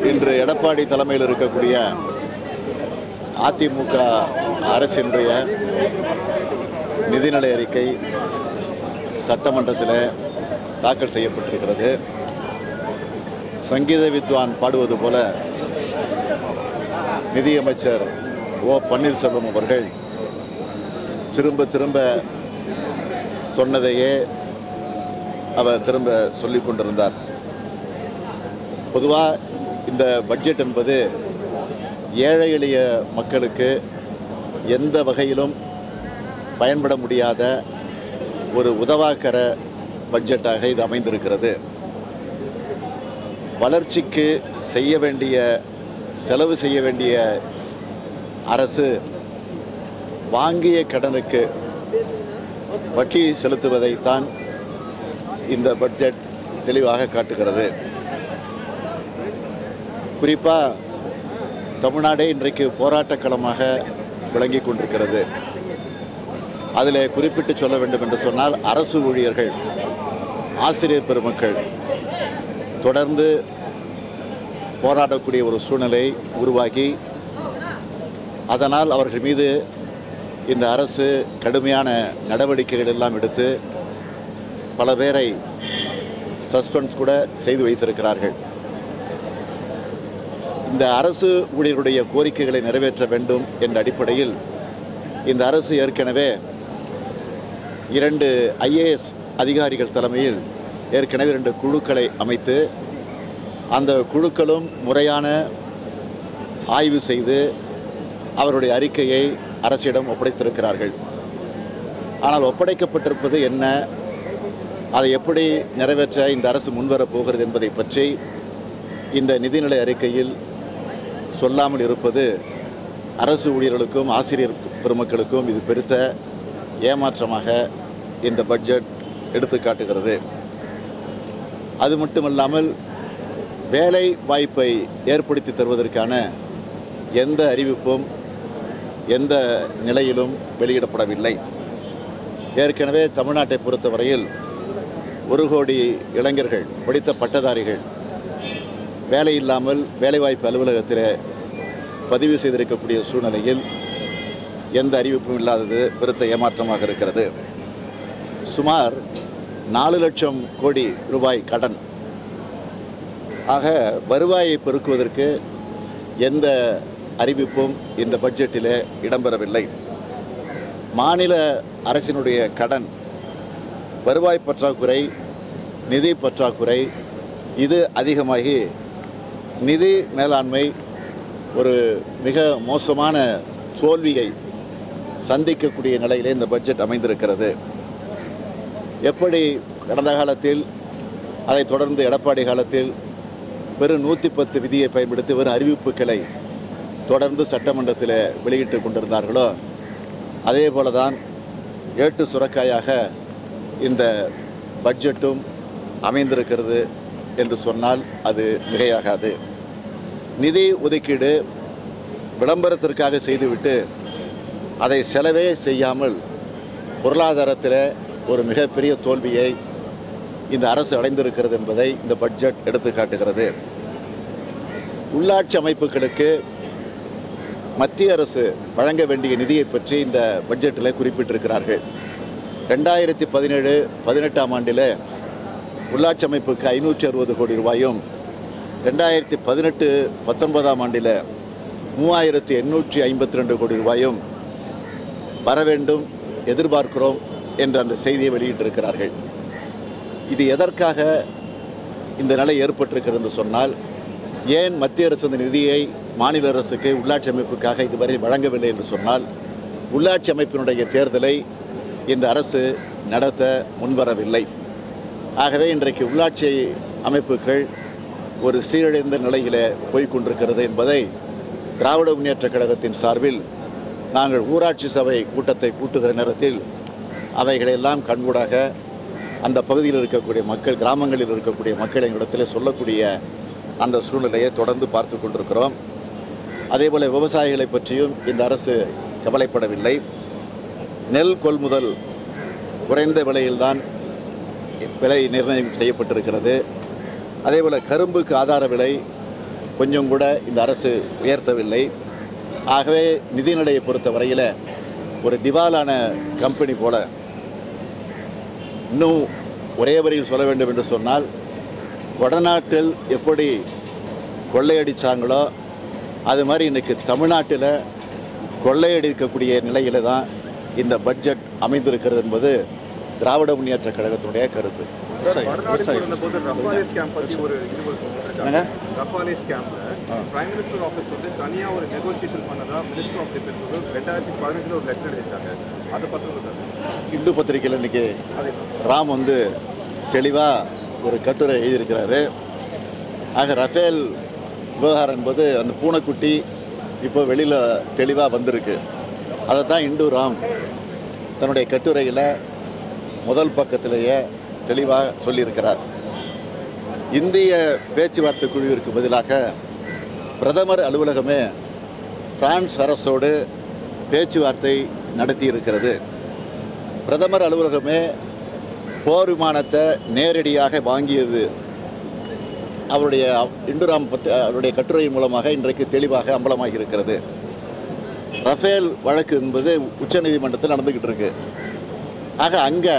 இன்று எடப்பாடி தலைமையில் இருக்கக்கூடிய அதிமுக அரசினுடைய நிதிநிலை அறிக்கை சட்டமன்றத்தில் தாக்கல் செய்யப்பட்டிருக்கிறது சங்கீத வித்வான் பாடுவது போல நிதியமைச்சர் ஓ பன்னீர்செல்வம் அவர்கள் திரும்ப திரும்ப சொன்னதையே அவர் திரும்ப சொல்லிக் கொண்டிருந்தார் பொதுவாக இந்த பட்ஜெட் என்பது ஏழை எளிய மக்களுக்கு எந்த வகையிலும் பயன்பட முடியாத ஒரு உதவாக்கர பட்ஜெட்டாக இது அமைந்திருக்கிறது வளர்ச்சிக்கு செய்ய வேண்டிய செலவு செய்ய வேண்டிய அரசு வாங்கிய கடனுக்கு வட்டி செலுத்துவதைத்தான் இந்த பட்ஜெட் தெளிவாக காட்டுகிறது குறிப்பாக தமிழ்நாடே இன்றைக்கு போராட்டக் களமாக விளங்கி கொண்டிருக்கிறது அதில் குறிப்பிட்டு சொல்ல வேண்டும் என்று சொன்னால் அரசு ஊழியர்கள் ஆசிரியர் பெருமக்கள் தொடர்ந்து போராடக்கூடிய ஒரு சூழ்நிலை உருவாகி அதனால் அவர்கள் மீது இந்த அரசு கடுமையான நடவடிக்கைகள் எல்லாம் எடுத்து பல பேரை சஸ்பென்ஸ் கூட செய்து வைத்திருக்கிறார்கள் இந்த அரசு ஊழியர்களுடைய கோரிக்கைகளை நிறைவேற்ற வேண்டும் என்ற அடிப்படையில் இந்த அரசு ஏற்கனவே இரண்டு ஐஏஎஸ் அதிகாரிகள் தலைமையில் ஏற்கனவே இரண்டு குழுக்களை அமைத்து அந்த குழுக்களும் முறையான ஆய்வு செய்து அவருடைய அறிக்கையை அரசிடம் ஒப்படைத்திருக்கிறார்கள் ஆனால் ஒப்படைக்கப்பட்டிருப்பது என்ன அதை எப்படி நிறைவேற்ற இந்த அரசு முன்வரப் போகிறது என்பதை பற்றி இந்த நிதிநிலை அறிக்கையில் சொல்லாமல் இருப்பது அரசு ஊழியர்களுக்கும் ஆசிரியர் பெருமக்களுக்கும் இது பெருத்த ஏமாற்றமாக இந்த பட்ஜெட் எடுத்து காட்டுகிறது அது மட்டுமல்லாமல் வேலை வாய்ப்பை ஏற்படுத்தி தருவதற்கான எந்த அறிவிப்பும் எந்த நிலையிலும் வெளியிடப்படவில்லை ஏற்கனவே தமிழ்நாட்டை பொறுத்தவரையில் ஒரு கோடி இளைஞர்கள் படித்த பட்டதாரிகள் வேலை இல்லாமல் வேலைவாய்ப்பு அலுவலகத்தில் பதிவு செய்திருக்கக்கூடிய சூழ்நிலையில் எந்த அறிவிப்பும் இல்லாதது பெருத்த ஏமாற்றமாக இருக்கிறது சுமார் நாலு லட்சம் கோடி ரூபாய் கடன் ஆக வருவாயை பெருக்குவதற்கு எந்த அறிவிப்பும் இந்த பட்ஜெட்டில் இடம்பெறவில்லை மாநில அரசினுடைய கடன் வருவாய் பற்றாக்குறை நிதி பற்றாக்குறை இது அதிகமாகி நிதி மேலாண்மை ஒரு மிக மோசமான தோல்வியை சந்திக்கக்கூடிய நிலையிலே இந்த பட்ஜெட் அமைந்திருக்கிறது எப்படி கடந்த காலத்தில் அதைத் தொடர்ந்து எடப்பாடி காலத்தில் வெறும் நூற்றி பத்து விதியை பயன்படுத்தி வெறும் அறிவிப்புகளை தொடர்ந்து சட்டமன்றத்தில் வெளியிட்டு கொண்டிருந்தார்களோ அதே போல தான் ஏட்டு சுரக்காயாக இந்த பட்ஜெட்டும் அமைந்திருக்கிறது என்று சொன்னால் அது மிகையாகாது நிதி ஒதுக்கீடு விளம்பரத்திற்காக செய்துவிட்டு அதை செலவே செய்யாமல் பொருளாதாரத்தில் ஒரு மிகப்பெரிய தோல்வியை இந்த அரசு அடைந்திருக்கிறது என்பதை இந்த பட்ஜெட் எடுத்து காட்டுகிறது உள்ளாட்சி அமைப்புகளுக்கு மத்திய அரசு வழங்க வேண்டிய நிதியை பற்றி இந்த பட்ஜெட்டில் குறிப்பிட்டிருக்கிறார்கள் ரெண்டாயிரத்தி பதினேழு பதினெட்டாம் ஆண்டில் உள்ளாட்சி அமைப்புக்கு ஐநூற்றி அறுபது கோடி ரூபாயும் ரெண்டாயிரத்தி பதினெட்டு பத்தொன்பதாம் ஆண்டில் மூவாயிரத்தி எண்ணூற்றி ஐம்பத்தி ரெண்டு கோடி ரூபாயும் வர வேண்டும் எதிர்பார்க்கிறோம் என்ற அந்த செய்தியை வெளியிட்டிருக்கிறார்கள் இது எதற்காக இந்த நிலை ஏற்பட்டிருக்கிறது என்று சொன்னால் ஏன் மத்திய அரசு இந்த நிதியை மாநில அரசுக்கு உள்ளாட்சி அமைப்புக்காக இதுவரை வழங்கவில்லை என்று சொன்னால் உள்ளாட்சி அமைப்பினுடைய தேர்தலை இந்த அரசு நடத்த முன்வரவில்லை ஆகவே இன்றைக்கு உள்ளாட்சி அமைப்புகள் ஒரு சீரழிந்த நிலையிலே போய்க் கொண்டிருக்கிறது என்பதை திராவிட முன்னேற்றக் கழகத்தின் சார்பில் நாங்கள் ஊராட்சி சபை கூட்டத்தை கூட்டுகிற நேரத்தில் அவைகளெல்லாம் கண்கூடாக அந்த பகுதியில் இருக்கக்கூடிய மக்கள் கிராமங்களில் இருக்கக்கூடிய மக்கள் எங்களிடத்தில் சொல்லக்கூடிய அந்த சூழ்நிலையை தொடர்ந்து பார்த்து கொண்டிருக்கிறோம் அதேபோல் விவசாயிகளை பற்றியும் இந்த அரசு கவலைப்படவில்லை நெல் கொள்முதல் குறைந்த விலையில்தான் விலை நிர்ணயம் செய்யப்பட்டிருக்கிறது அதேபோல் கரும்புக்கு ஆதார விலை கொஞ்சம் கூட இந்த அரசு உயர்த்தவில்லை ஆகவே நிதிநிலையை பொறுத்த வரையில் ஒரு திவாலான கம்பெனி போல இன்னும் ஒரே வரியில் சொல்ல வேண்டும் என்று சொன்னால் வடநாட்டில் எப்படி கொள்ளையடிச்சாங்களோ அது மாதிரி இன்றைக்கி தமிழ்நாட்டில் கொள்ளையடிக்கக்கூடிய நிலையில் தான் இந்த பட்ஜெட் அமைந்திருக்கிறது என்பது திராவிட முன்னேற்ற கழகத்தினுடைய கருத்து வடநாடு போது ரஃபாலே ஸ்கேம் பத்தி ஒரு இது என்னங்க? ரஃபாலே ஸ்கேம்ல பிரைம் மினிஸ்டர் ஆஃபீஸ் வந்து தனியா ஒரு நெகோசியேஷன் பண்ணதா மினிஸ்டர் ஆஃப் டிஃபென்ஸ் வந்து ரெண்டாயிரத்தி பதினஞ்சுல ஒரு லெட்டர் எழுதிட்டாங்க அதை பத்தி உங்களுக்கு இந்து பத்திரிகையில் இன்றைக்கி அதே ராம் வந்து தெளிவாக ஒரு கட்டுரை எழுதியிருக்கிறாரு ஆக ரஃபேல் விவகாரம் என்பது அந்த பூனைக்குட்டி இப்போ வெளியில் தெளிவாக வந்திருக்கு அதை தான் இந்து ராம் தன்னுடைய கட்டுரையில் முதல் பக்கத்திலேயே தெளிவாக சொல்லியிருக்கிறார் இந்திய பேச்சுவார்த்தை குழுவிற்கு பதிலாக பிரதமர் அலுவலகமே பிரான்ஸ் அரசோடு பேச்சுவார்த்தை நடத்தியிருக்கிறது பிரதமர் அலுவலகமே போர் விமானத்தை நேரடியாக வாங்கியது அவருடைய இந்துராம் பத்தி அவருடைய கட்டுரை மூலமாக இன்றைக்கு தெளிவாக அம்பலமாகி இருக்கிறது ரஃபேல் வழக்கு என்பது உச்சநீதிமன்றத்தில் நடந்துக்கிட்டு இருக்கு ஆக அங்கே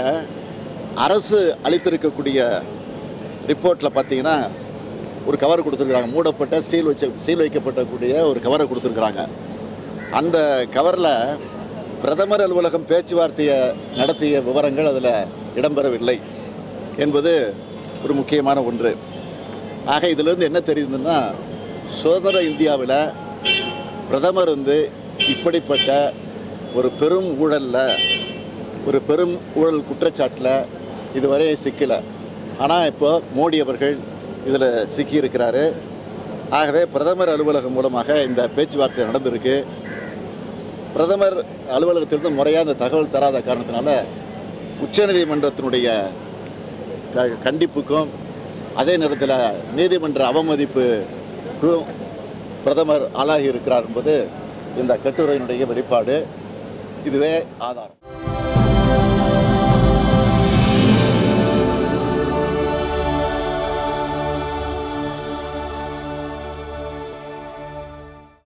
அரசு அளித்திருக்கக்கூடிய ரிப்போர்ட்டில் பார்த்தீங்கன்னா ஒரு கவர் கொடுத்துருக்குறாங்க மூடப்பட்ட சீல் வச்ச சீல் வைக்கப்பட்டக்கூடிய ஒரு கவரை கொடுத்துருக்குறாங்க அந்த கவரில் பிரதமர் அலுவலகம் பேச்சுவார்த்தையை நடத்திய விவரங்கள் அதில் இடம்பெறவில்லை என்பது ஒரு முக்கியமான ஒன்று ஆக இதிலிருந்து என்ன தெரியுதுன்னா சுதந்திர இந்தியாவில் பிரதமர் வந்து இப்படிப்பட்ட ஒரு பெரும் ஊழலில் ஒரு பெரும் ஊழல் குற்றச்சாட்டில் இதுவரை சிக்கலை ஆனால் இப்போ மோடி அவர்கள் இதில் சிக்கியிருக்கிறாரு ஆகவே பிரதமர் அலுவலகம் மூலமாக இந்த பேச்சுவார்த்தை நடந்திருக்கு பிரதமர் அலுவலகத்திலிருந்து முறையாக அந்த தகவல் தராத காரணத்தினால உச்சநீதிமன்றத்தினுடைய க கண்டிப்புக்கும் அதே நேரத்தில் நீதிமன்ற அவமதிப்புக்கும் பிரதமர் ஆளாகி இருக்கிறார் என்பது இந்த கட்டுரையினுடைய வெளிப்பாடு இதுவே ஆதாரம்